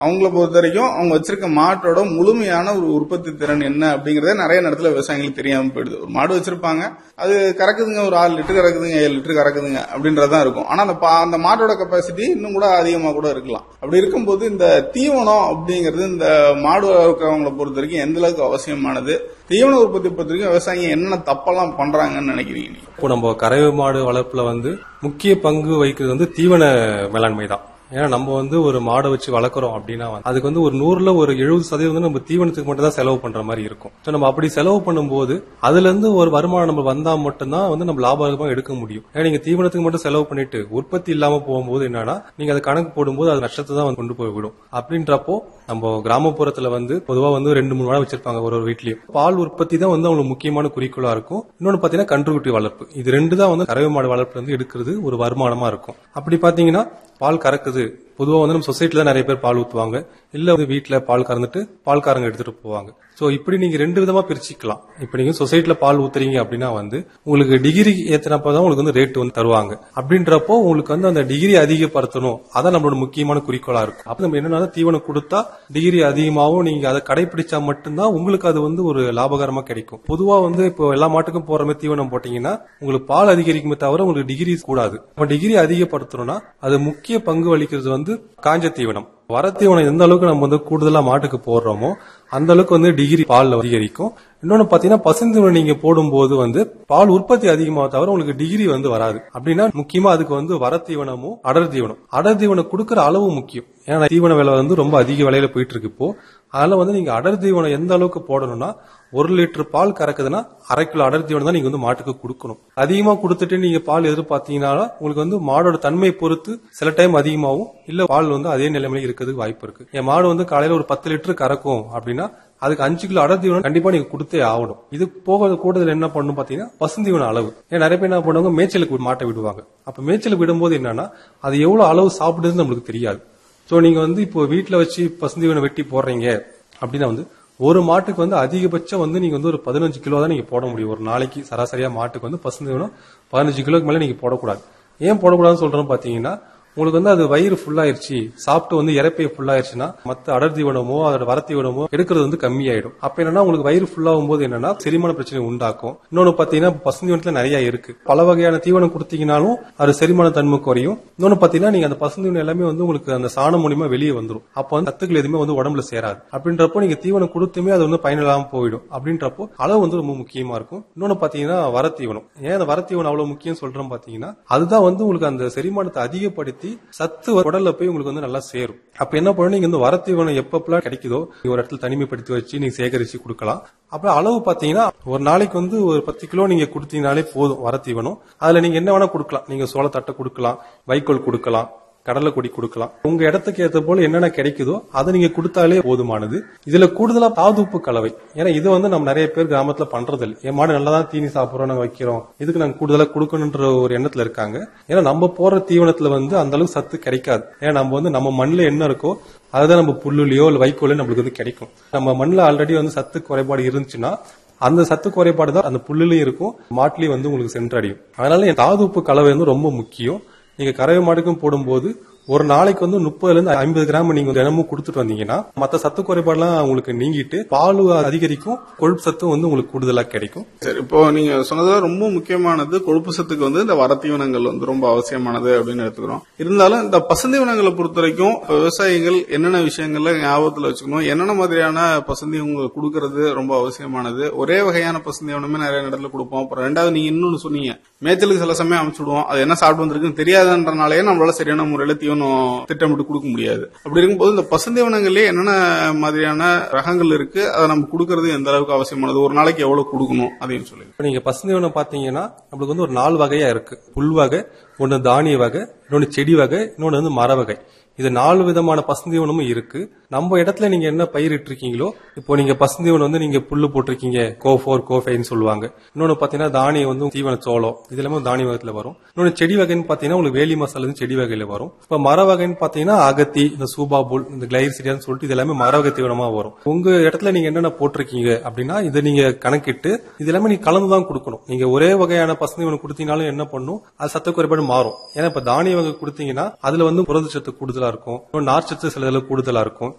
அவங்கள பொறுத்த வரைக்கும் அவங்க வச்சிருக்க மாட்டோட முழுமையான ஒரு உற்பத்தி திறன் என்ன அப்படிங்கறத நிறைய நேரத்துல விவசாயிகளுக்கு தெரியாம போயிடுது ஒரு மாடு வச்சிருப்பாங்க அது கறக்குதுங்க ஒரு ஆறு லிட்டர் கறக்குதுங்க ஏழு லிட்டர் கறக்குதுங்க அப்படின்றதான் இருக்கும் ஆனா அந்த பா- அந்த மாட்டோட கெப்பாசிட்டி இன்னும் கூட அதிகமா கூட இருக்கலாம் அப்படி இருக்கும்போது இந்த தீவனம் அப்படிங்கிறது இந்த மாடு வளர்க்கிறவங்களை பொறுத்த வரைக்கும் எந்த அளவுக்கு அவசியமானது தீவன உற்பத்தி பொறுத்த வரைக்கும் விவசாயிங்க என்னென்ன தப்பெல்லாம் பண்றாங்கன்னு நினைக்கிறீங்க நீங்க இப்போ நம்ம கறவை மாடு வளர்ப்புல வந்து முக்கிய பங்கு வகிக்கிறது வந்து தீவன மேலாண்மை தான் ஏன்னா நம்ம வந்து ஒரு மாடை வச்சு வளர்க்குறோம் அப்படின்னா வந்து அதுக்கு வந்து ஒரு நூறுல ஒரு எழுபது சதவீதம் வந்து நம்ம தீவனத்துக்கு மட்டும் தான் செலவு பண்ற மாதிரி இருக்கும் ஸோ நம்ம அப்படி செலவு பண்ணும்போது அதுல இருந்து ஒரு வருமானம் நம்ம வந்தா மட்டும்தான் வந்து நம்ம லாபகரமா எடுக்க முடியும் ஏன்னா நீங்க தீவனத்துக்கு மட்டும் செலவு பண்ணிட்டு உற்பத்தி இல்லாம போகும்போது என்னன்னா நீங்க அதை கணக்கு போடும்போது அது நஷ்டத்தை தான் வந்து கொண்டு போய் விடும் அப்படின்றப்போ நம்ம கிராமப்புறத்துல வந்து பொதுவா வந்து ரெண்டு மூணு மாடு வச்சிருப்பாங்க ஒரு ஒரு வீட்லயும் பால் உற்பத்தி தான் வந்து அவங்களுக்கு முக்கியமான குறிக்கோளா இருக்கும் இன்னொன்னு பாத்தீங்கன்னா கன்றுக்குட்டி வளர்ப்பு இது ரெண்டு தான் வந்து கறவை மாடு வளர்ப்புல இருந்து எடுக்கிறது ஒரு வருமானமா இருக்கும் அப்படி பாத்தீங்கன்னா பால் கறக்குது பொதுவா வந்து நம்ம சொசைட்டில நிறைய பேர் பால் ஊத்துவாங்க இல்ல வந்து வீட்ல பால் கறந்துட்டு பால்காரங்க எடுத்துட்டு போவாங்க சோ இப்படி நீங்க ரெண்டு விதமா பிரிச்சுக்கலாம் இப்ப நீங்க சொசைட்டில பால் ஊத்துறீங்க அப்படின்னா வந்து உங்களுக்கு டிகிரி ஏத்தினப்பதான் உங்களுக்கு வந்து ரேட் வந்து தருவாங்க அப்படின்றப்போ உங்களுக்கு வந்து அந்த டிகிரி அதிகப்படுத்தணும் அதான் நம்மளோட முக்கியமான குறிக்கோளா இருக்கும் அப்ப நம்ம என்னன்னா தீவனம் கொடுத்தா டிகிரி அதிகமாகவும் நீங்க அதை கடைபிடிச்சா மட்டும்தான் உங்களுக்கு அது வந்து ஒரு லாபகரமா கிடைக்கும் பொதுவா வந்து இப்போ எல்லா மாட்டுக்கும் போற மாதிரி தீவனம் போட்டீங்கன்னா உங்களுக்கு பால் அதிகரிக்குமே தவிர உங்களுக்கு டிகிரி கூடாது அப்ப டிகிரி அதிகப்படுத்தணும்னா அது முக்கிய பங்கு வகிக்கிறது வந்து காஞ்ச தீவனம் வர தீவனம் எந்த அளவுக்கு நம்ம வந்து கூடுதலா மாட்டுக்கு போடுறோமோ அந்த அளவுக்கு வந்து டிகிரி பால் அதிகரிக்கும் இன்னொன்னு பாத்தீங்கன்னா பசுந்தீவனம் நீங்க போடும்போது வந்து பால் உற்பத்தி அதிகமாக தவிர உங்களுக்கு டிகிரி வந்து வராது அப்படின்னா முக்கியமா அதுக்கு வந்து வர தீவனமும் அடர் தீவனம் அடர் தீவனம் கொடுக்கற அளவு முக்கியம் ஏன்னா தீவன விலை வந்து ரொம்ப அதிக விலையில போயிட்டு இருக்கு இப்போ அதனால வந்து நீங்க அடர் தீவனம் எந்த அளவுக்கு போடணும்னா ஒரு லிட்டர் பால் கறக்குதுன்னா அரை கிலோ அடர் தீவனம் தான் நீங்க வந்து மாட்டுக்கு கொடுக்கணும் அதிகமா கொடுத்துட்டு நீங்க பால் எதிர்பார்த்தீங்கன்னா உங்களுக்கு வந்து மாடோட தன்மை பொறுத்து சில டைம் அதிகமாகும் இல்ல பால் வந்து அதே நிலைமையில இருக்கிறதுக்கு வாய்ப்பு இருக்கு என் மாடு வந்து காலையில ஒரு பத்து லிட்டர் கறக்கும் அப்படின்னா அதுக்கு அஞ்சு கிலோ அடர் தீவனம் கண்டிப்பா நீங்க கொடுத்தே ஆகணும் இது போக கூடுதல் என்ன பண்ணும் பாத்தீங்கன்னா பசுந்தீவன அளவு ஏன் நிறைய பேர் என்ன பண்ணுவாங்க மேய்ச்சலுக்கு மாட்டை விடுவாங்க அப்ப மேய்ச்சலுக்கு விடும்போது என்னன்னா அது எவ்வளவு அளவு சாப்பிடுதுன்னு நம்மளுக்கு தெரியாது சோ நீங்க வந்து இப்போ வீட்ல வச்சு பசுந்தீவனம் வெட்டி போடுறீங்க அப்படின்னா வந்து ஒரு மாட்டுக்கு வந்து அதிகபட்சம் வந்து நீங்க வந்து ஒரு பதினஞ்சு கிலோ தான் நீங்க போட முடியும் ஒரு நாளைக்கு சராசரியா மாட்டுக்கு வந்து பசுந்தீவனம் பதினஞ்சு கிலோக்கு மேல நீங்க போடக்கூடாது ஏன் போடக்கூடாதுன்னு சொல்றோம் பாத்தீங்கன்னா உங்களுக்கு வந்து அது வயிறு ஃபுல்லாயிருச்சு சாப்பிட்டு வந்து இறப்பை ஃபுல்லாயிருச்சுன்னா மத்த அடர் தீவனமோ அதோட வர தீவனமோ எடுக்கிறது வந்து கம்மியாயிடும் அப்ப என்னன்னா உங்களுக்கு வயிறு ஃபுல்லாகும் போது என்னன்னா செரிமான பிரச்சனை உண்டாக்கும் இன்னொன்னு பாத்தீங்கன்னா பசுந்தீவனத்துல நிறைய இருக்கு பல வகையான தீவனம் கொடுத்தீங்கனாலும் அது செரிமான தன்மை குறையும் இன்னொன்னு பாத்தீங்கன்னா நீங்க அந்த பசுந்தீவனம் எல்லாமே வந்து உங்களுக்கு அந்த சாணம் மூலியமா வெளியே வந்துடும் அப்ப வந்து சத்துக்கள் எதுவுமே வந்து உடம்புல சேராது அப்படின்றப்போ நீங்க தீவனம் கொடுத்துமே அது வந்து பயனில்லாம போயிடும் அப்படின்றப்போ அளவு வந்து ரொம்ப முக்கியமா இருக்கும் இன்னொன்னு பாத்தீங்கன்னா வர தீவனம் ஏன் அந்த வர தீவனம் அவ்வளவு முக்கியம் சொல்றோம் பாத்தீங்கன்னா அதுதான் வந்து உங்களுக்கு அந்த செரிமானத்தை அதிகப்படுத்தி சத்து உடல்ல போய் உங்களுக்கு வந்து நல்லா சேரும் அப்ப என்ன பண்ணணும் நீங்க வந்து வர தீவனம் எப்பப்பெல்லாம் கிடைக்குதோ நீங்க ஒரு இடத்துல தனிமைப்படுத்தி வச்சு நீங்க சேகரிச்சு கொடுக்கலாம் அப்புறம் அளவு பாத்தீங்கன்னா ஒரு நாளைக்கு வந்து ஒரு பத்து கிலோ நீங்க கொடுத்தீங்கனாலே போதும் வர தீவனம் அதுல நீங்க என்ன வேணா கொடுக்கலாம் நீங்க சோளத்தட்டை கொடுக்கலாம் வைக்கோல் கொடுக்கலாம் கடலைக்கொடி கொடுக்கலாம் உங்க இடத்துக்கு ஏத்த போல என்னென்ன கிடைக்குதோ அதை நீங்க கொடுத்தாலே போதுமானது இதுல கூடுதலா தாதுப்பு கலவை ஏன்னா இது வந்து நம்ம நிறைய பேர் கிராமத்துல பண்றது இல்லை என் மாடு நல்லா தான் தீனி சாப்பிடுறோம் நாங்க வைக்கிறோம் இதுக்கு நாங்க கூடுதலா கொடுக்கணுன்ற ஒரு எண்ணத்துல இருக்காங்க ஏன்னா நம்ம போற தீவனத்துல வந்து அந்த அளவுக்கு சத்து கிடைக்காது ஏன்னா நம்ம வந்து நம்ம மண்ணுல என்ன இருக்கோ அதுதான் நம்ம புல்லுலயோ இல்ல வைக்கோலோ நம்மளுக்கு வந்து கிடைக்கும் நம்ம மண்ணுல ஆல்ரெடி வந்து சத்து குறைபாடு இருந்துச்சுன்னா அந்த சத்து குறைபாடு தான் அந்த புல்லுலயும் இருக்கும் மாட்டுலயும் வந்து உங்களுக்கு சென்றடையும் அதனால என் தாதுப்பு கலவை வந்து ரொம்ப முக்கியம் நீங்க கறவை மாடுக்கும் போடும்போது ஒரு நாளைக்கு வந்து முப்பதுல இருந்து ஐம்பது கிராம் நீங்க தினமும் கொடுத்துட்டு வந்தீங்கன்னா மத்த சத்து குறைபாடுலாம் உங்களுக்கு நீங்கிட்டு பால் அதிகரிக்கும் கொழுப்பு சத்தும் வந்து உங்களுக்கு கூடுதலா கிடைக்கும் சரி இப்போ நீங்க சொன்னதுல ரொம்ப முக்கியமானது கொழுப்பு சத்துக்கு வந்து இந்த வரத்தீவனங்கள் வந்து ரொம்ப அவசியமானது அப்படின்னு எடுத்துக்கிறோம் இருந்தாலும் இந்த பசுந்தீவனங்களை பொறுத்த வரைக்கும் இப்ப விவசாயிகள் என்னென்ன விஷயங்கள்ல ஞாபகத்துல வச்சுக்கணும் என்னென்ன மாதிரியான பசுந்தீவனங்கள் கொடுக்கறது ரொம்ப அவசியமானது ஒரே வகையான பசுந்தீவனமே நிறைய இடத்துல கொடுப்போம் அப்புறம் ரெண்டாவது நீங்க இன்னொன்னு சொன்னீங்க மேய்ச்சலுக்கு சில சமயம் அனுப்பிச்சு விடுவோம் அது என்ன சாப்பிட்டு வந்திருக்குன்னு தெரியாதுன்றனாலே நம்மளால சரியான முறையில தீவனம் திட்டமிட்டு கொடுக்க முடியாது அப்படி இருக்கும்போது இந்த பசுந்தீவனங்களே என்னென்ன மாதிரியான ரகங்கள் இருக்கு அதை நம்ம கொடுக்கறது எந்த அளவுக்கு அவசியமானது ஒரு நாளைக்கு எவ்வளவு கொடுக்கணும் அதையும் சொல்லுங்க இப்ப நீங்க பசுந்தீவனம் பாத்தீங்கன்னா நம்மளுக்கு வந்து ஒரு நாலு வகையா இருக்கு புல் வகை ஒன்னு தானிய வகை இன்னொன்னு செடி வகை இன்னொன்னு வந்து மர வகை இது நாலு விதமான பசுந்தீவனமும் இருக்கு நம்ம இடத்துல நீங்க என்ன பயிரிட்டு இருக்கீங்களோ இப்போ நீங்க பசுந்தீவனம் வந்து நீங்க புல்லு போட்டிருக்கீங்க கோ ஃபோர் கோ ஃபைவ்னு சொல்லுவாங்க இன்னொன்னு பாத்தீங்கன்னா தானியம் வந்து தீவன சோளம் இது எல்லாமே தானிய வகத்துல வரும் இன்னொன்னு செடி வகைன்னு பாத்தீங்கன்னா உங்களுக்கு வேலி மசாலா வந்து செடி வகையில வரும் இப்ப மர வகைன்னு பாத்தீங்கன்னா அகத்தி இந்த சூபா புல் இந்த கிளைரிசிடியான்னு சொல்லிட்டு இது எல்லாமே மர வகை தீவனமா வரும் உங்க இடத்துல நீங்க என்னென்ன போட்டிருக்கீங்க அப்படின்னா இதை நீங்க கணக்கிட்டு இது எல்லாமே நீங்க கலந்து தான் கொடுக்கணும் நீங்க ஒரே வகையான பசுந்தீவனம் கொடுத்தீங்கனாலும் என்ன பண்ணும் அது சத்த குறைபாடு மாறும் ஏன்னா இப்ப தானிய வகை கொடுத்தீங்கன்னா அதுல வந்து புரதச்சத்து கூடுதலா கூடுதலா இருக்கும் இன்னும் நார்ச்சத்து சில இதுல கூடுதலா இருக்கும்